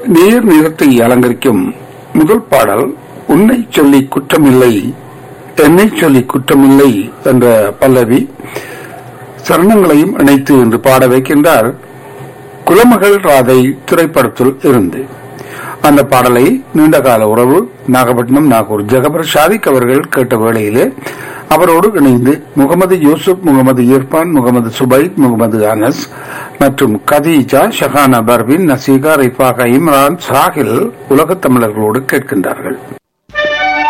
நீர் நிறத்தை அலங்கரிக்கும் முதல் பாடல் உன்னை சொல்லி குற்றமில்லை என்னை சொல்லி குற்றமில்லை என்ற பல்லவி சரணங்களையும் இணைத்து என்று பாட வைக்கின்றார் குலமகள் ராதை திரைப்படத்தில் இருந்து அந்த பாடலை நீண்டகால உறவு நாகப்பட்டினம் நாகூர் ஜெகபர் ஷாதிக் அவர்கள் கேட்ட வேளையிலே அவரோடு இணைந்து முகமது யூசுப் முகமது இர்பான் முகமது சுபைத் முகமது அனஸ் மற்றும் கதீஜா ஷஹானா பர்வின் நசீகா ரிஃபாகா இம்ரான் சாஹில் உலகத் தமிழர்களோடு கேட்கின்றார்கள்